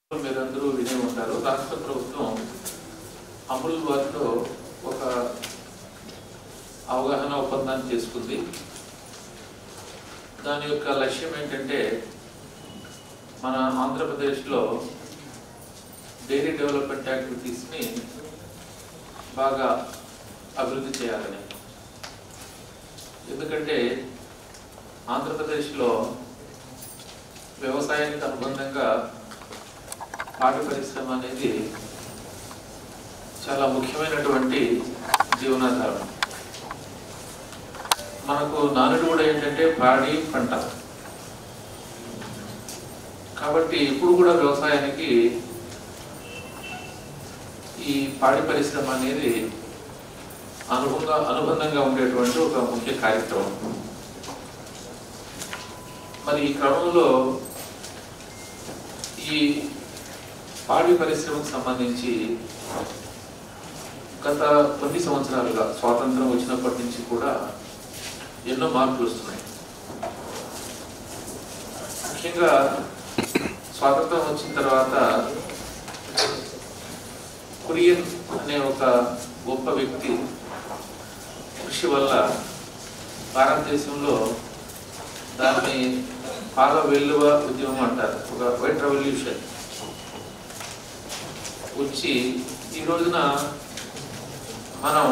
మీరందరూ వినే ఉంటారు రాష్ట్ర ప్రభుత్వం అమూల్ వారితో ఒక అవగాహన ఒప్పందాన్ని చేసుకుంది దాని యొక్క లక్ష్యం ఏంటంటే మన ఆంధ్రప్రదేశ్లో డైరీ డెవలప్మెంట్ యాక్టివిటీస్ని బాగా అభివృద్ధి చేయాలని ఎందుకంటే ఆంధ్రప్రదేశ్లో వ్యవసాయానికి అనుబంధంగా పాడి పరిశ్రమ అనేది చాలా ముఖ్యమైనటువంటి జీవనాధారం మనకు నానుడు కూడా ఏంటంటే పాడి పంట కాబట్టి ఇప్పుడు కూడా వ్యవసాయానికి ఈ పాడి పరిశ్రమ అనేది అనుబంధ అనుబంధంగా ఉండేటువంటి ఒక ముఖ్య కార్యక్రమం మరి ఈ క్రమంలో ఈ పాడి పరిశ్రమకు సంబంధించి గత కొన్ని సంవత్సరాలుగా స్వాతంత్రం వచ్చినప్పటి నుంచి కూడా ఎన్నో మార్పులు వస్తున్నాయి ముఖ్యంగా స్వాతంత్రం వచ్చిన తర్వాత కురియన్ అనే ఒక గొప్ప వ్యక్తి కృషి వల్ల భారతదేశంలో దాన్ని పాల వెల్లువ ఉద్యమం అంటారు ఒక వైట్ రెవల్యూషన్ వచ్చి ఈ రోజున మనం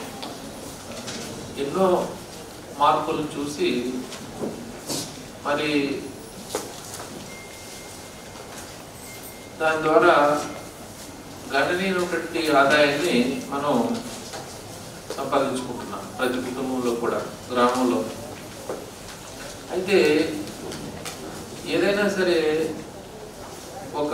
ఎన్నో మార్పులు చూసి మరి దాని ద్వారా గణనీయమైనటువంటి ఆదాయాన్ని మనం సంపాదించుకుంటున్నాం ప్రతి కుటుంబంలో కూడా గ్రామంలో అయితే ఏదైనా సరే ఒక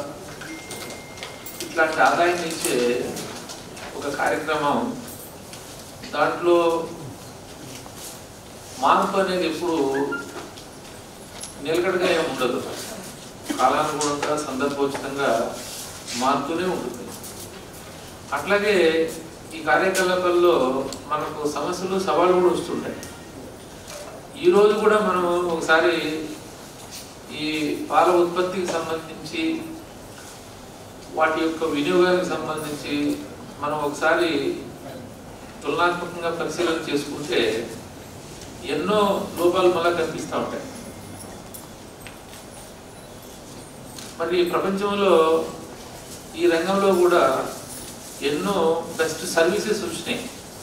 ఇట్లాంటి ఆదాయాన్ని ఇచ్చే ఒక కార్యక్రమం దాంట్లో మార్పు అనేది ఎప్పుడు నిలకడగా ఏమి ఉండదు కాలానుగుణంగా సందర్భోచితంగా మారుతూనే ఉంటుంది అట్లాగే ఈ కార్యకలాపాల్లో మనకు సమస్యలు సవాళ్ళు కూడా వస్తుంటాయి ఈ రోజు కూడా మనం ఒకసారి ఈ పాల ఉత్పత్తికి సంబంధించి వాటి యొక్క వినియోగానికి సంబంధించి మనం ఒకసారి తులనాత్మకంగా పరిశీలన చేసుకుంటే ఎన్నో లోపాలు మళ్ళా కనిపిస్తూ ఉంటాయి మరి ప్రపంచంలో ఈ రంగంలో కూడా ఎన్నో బెస్ట్ సర్వీసెస్ వచ్చినాయి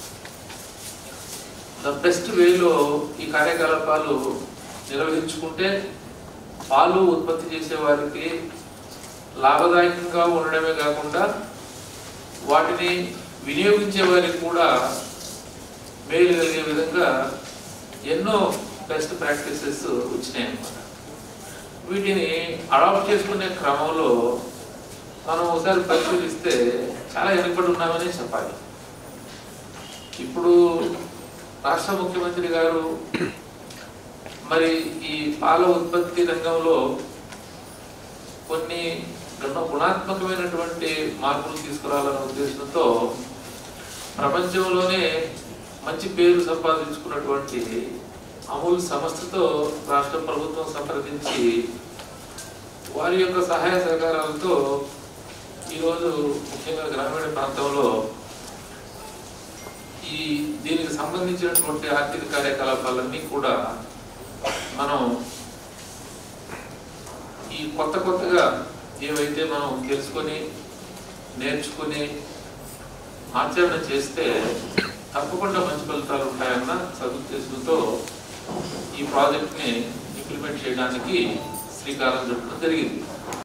ద బెస్ట్ వేలో ఈ కార్యకలాపాలు నిర్వహించుకుంటే పాలు ఉత్పత్తి చేసే వారికి లాభదాయకంగా ఉండడమే కాకుండా వాటిని వినియోగించే వారికి కూడా మేలు కలిగే విధంగా ఎన్నో బెస్ట్ ప్రాక్టీసెస్ వచ్చినాయి అన్నమాట వీటిని అడాప్ట్ చేసుకునే క్రమంలో మనం ఒకసారి పరిశీలిస్తే చాలా వెనుకబడి ఉన్నామని చెప్పాలి ఇప్పుడు రాష్ట్ర ముఖ్యమంత్రి గారు మరి ఈ పాల ఉత్పత్తి రంగంలో కొన్ని గుణ- గుణాత్మకమైనటువంటి మార్పులు తీసుకురావాలనే ఉద్దేశంతో ప్రపంచంలోనే మంచి పేరు సంపాదించుకున్నటువంటి అమూల్ సంస్థతో రాష్ట్ర ప్రభుత్వం సంప్రదించి వారి యొక్క సహాయ సహకారాలతో ఈరోజు ముఖ్యంగా గ్రామీణ ప్రాంతంలో ఈ దీనికి సంబంధించినటువంటి ఆర్థిక కార్యకలాపాలన్నీ కూడా మనం ఈ కొత్త కొత్తగా ఏవైతే మనం తెలుసుకొని నేర్చుకుని ఆచరణ చేస్తే తప్పకుండా మంచి ఫలితాలు ఉంటాయన్న సదుద్దేశంతో ఈ ప్రాజెక్ట్ని ఇంప్లిమెంట్ చేయడానికి శ్రీకారం చుట్టడం జరిగింది